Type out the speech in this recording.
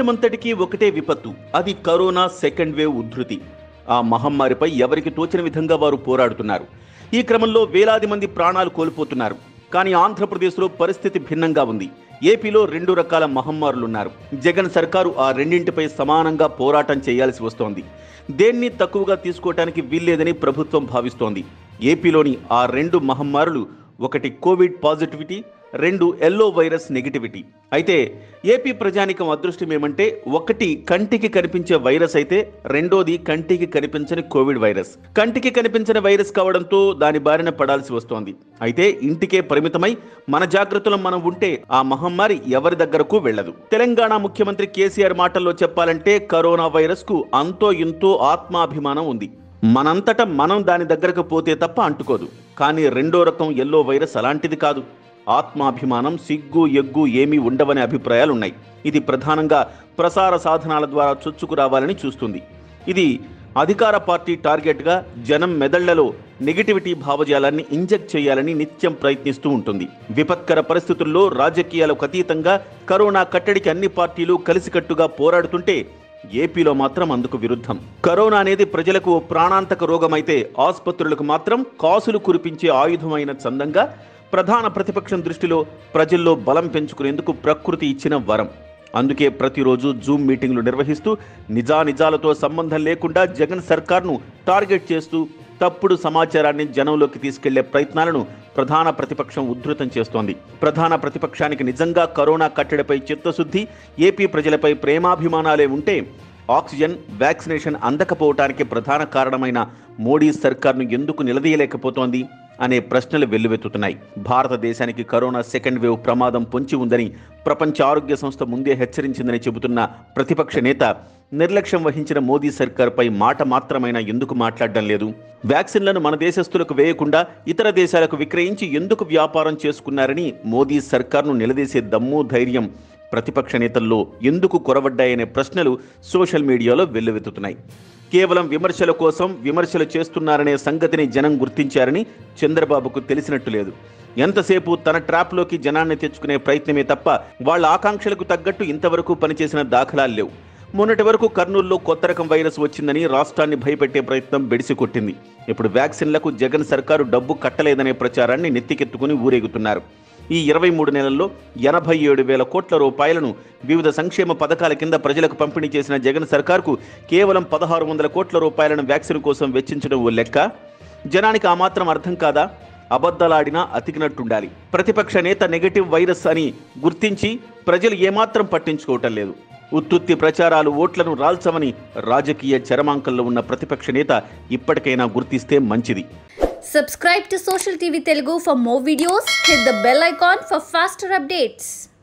ప్రపంచమంతటికీ ఒకటే విపత్తు అది కరోనా సెకండ్ వేవ్ ఉధృతి ఆ మహమ్మారిపై ఎవరికి తోచిన విధంగా వారు పోరాడుతున్నారు ఈ క్రమంలో వేలాది మంది ప్రాణాలు కోల్పోతున్నారు కానీ ఆంధ్రప్రదేశ్లో పరిస్థితి భిన్నంగా ఉంది ఏపీలో రెండు రకాల మహమ్మారులున్నారు జగన్ సర్కారు ఆ రెండింటిపై సమానంగా పోరాటం చేయాల్సి వస్తోంది దేన్ని తక్కువగా తీసుకోవటానికి వీల్లేదని ప్రభుత్వం భావిస్తోంది ఏపీలోని ఆ రెండు మహమ్మారులు ఒకటి కోవిడ్ పాజిటివిటీ రెండు ఎల్లో వైరస్ నెగిటివిటీ అయితే ఏపీ ప్రజానికం అదృష్టం ఏమంటే ఒకటి కంటికి కనిపించే వైరస్ అయితే రెండోది కంటికి కనిపించని కోవిడ్ వైరస్ కంటికి కనిపించని వైరస్ కావడంతో దాని బారిన పడాల్సి వస్తోంది అయితే ఇంటికే పరిమితమై మన జాగ్రత్తలు మనం ఉంటే ఆ మహమ్మారి ఎవరి దగ్గరకు వెళ్ళదు తెలంగాణ ముఖ్యమంత్రి కేసీఆర్ మాటల్లో చెప్పాలంటే కరోనా వైరస్ కు అంతో ఇంతో ఆత్మాభిమానం ఉంది మనంతట మనం దాని దగ్గరకు పోతే తప్ప అంటుకోదు కానీ రెండో రకం ఎల్లో వైరస్ అలాంటిది కాదు ఆత్మాభిమానం సిగ్గు ఎగ్గు ఏమీ ఉండవనే అభిప్రాయాలున్నాయి ఇది ప్రధానంగా ప్రసార సాధనాల ద్వారా చొచ్చుకురావాలని చూస్తుంది ఇది అధికార పార్టీ టార్గెట్గా జనం మెదళ్లలో నెగిటివిటీ భావజాలాన్ని ఇంజెక్ట్ చేయాలని నిత్యం ప్రయత్నిస్తూ ఉంటుంది విపత్కర పరిస్థితుల్లో రాజకీయాలకు అతీతంగా కరోనా కట్టడికి అన్ని పార్టీలు కలిసికట్టుగా పోరాడుతుంటే ఏపీలో మాత్రం అందుకు విరుద్ధం కరోనా అనేది ప్రజలకు ఓ ప్రాణాంతక రోగమైతే ఆసుపత్రులకు మాత్రం కాసులు కురిపించే ఆయుధమైన చందంగా ప్రధాన ప్రతిపక్షం దృష్టిలో ప్రజల్లో బలం పెంచుకునేందుకు ప్రకృతి ఇచ్చిన వరం అందుకే ప్రతిరోజు జూమ్ మీటింగ్లు నిర్వహిస్తూ నిజానిజాలతో సంబంధం లేకుండా జగన్ సర్కార్ను టార్గెట్ చేస్తూ తప్పుడు సమాచారాన్ని జనంలోకి తీసుకెళ్లే ప్రయత్నాలను ప్రధాన ప్రతిపక్షం ఉధృతం చేస్తోంది ప్రధాన ప్రతిపక్షానికి నిజంగా కరోనా కట్టడిపై చిత్తశుద్ధి ఏపీ ప్రజలపై ప్రేమాభిమానాలే ఉంటే ఆక్సిజన్ వ్యాక్సినేషన్ అందకపోవటానికి ప్రధాన కారణమైన మోడీ సర్కార్ను ఎందుకు నిలదీయలేకపోతోంది అనే ప్రశ్నలు వెల్లువెత్తుతున్నాయి భారతదేశానికి కరోనా సెకండ్ వేవ్ ప్రమాదం పొంచి ఉందని ప్రపంచ ఆరోగ్య సంస్థ ముందే హెచ్చరించిందని చెబుతున్న ప్రతిపక్ష నేత నిర్లక్ష్యం వహించిన మోదీ సర్కార్పై మాట మాత్రమైనా ఎందుకు మాట్లాడడం లేదు వ్యాక్సిన్లను మన దేశస్తులకు వేయకుండా ఇతర దేశాలకు విక్రయించి ఎందుకు వ్యాపారం చేసుకున్నారని మోదీ సర్కార్ను నిలదీసే దమ్ము ధైర్యం ప్రతిపక్ష నేతల్లో ఎందుకు కొరవడ్డాయనే ప్రశ్నలు సోషల్ మీడియాలో వెల్లువెత్తుతున్నాయి కేవలం విమర్శల కోసం విమర్శలు చేస్తున్నారనే సంగతిని జనం గుర్తించారని చంద్రబాబుకు తెలిసినట్టు లేదు ఎంతసేపు తన ట్రాప్లోకి జనాన్ని తెచ్చుకునే ప్రయత్నమే తప్ప వాళ్ళ ఆకాంక్షలకు తగ్గట్టు ఇంతవరకు పనిచేసిన దాఖలాలు లేవు మొన్నటి వరకు కర్నూలులో కొత్త రకం వైరస్ వచ్చిందని రాష్ట్రాన్ని భయపెట్టే ప్రయత్నం బెడిసి కొట్టింది ఇప్పుడు వ్యాక్సిన్లకు జగన్ సర్కారు డబ్బు కట్టలేదనే ప్రచారాన్ని నెత్తికెత్తుకుని ఊరేగుతున్నారు ఈ ఇరవై మూడు నెలల్లో ఎనభై ఏడు వేల కోట్ల రూపాయలను వివిధ సంక్షేమ పథకాల కింద ప్రజలకు పంపిణీ చేసిన జగన్ సర్కార్కు కేవలం పదహారు వందల కోట్ల రూపాయలను వ్యాక్సిన్ కోసం వెచ్చించడం ఓ లెక్క జనానికి ఆ మాత్రం అర్థం కాదా అబద్ధాలాడినా అతికినట్టుండాలి ప్రతిపక్ష నేత నెగటివ్ వైరస్ అని గుర్తించి ప్రజలు ఏమాత్రం పట్టించుకోవటం లేదు ఉత్తుత్తి ప్రచారాలు ఓట్లను రాల్చమని రాజకీయ చరమాంకంలో ఉన్న ప్రతిపక్ష నేత ఇప్పటికైనా గుర్తిస్తే మంచిది Subscribe to Social TV Telugu for more videos. Hit the bell icon for faster updates.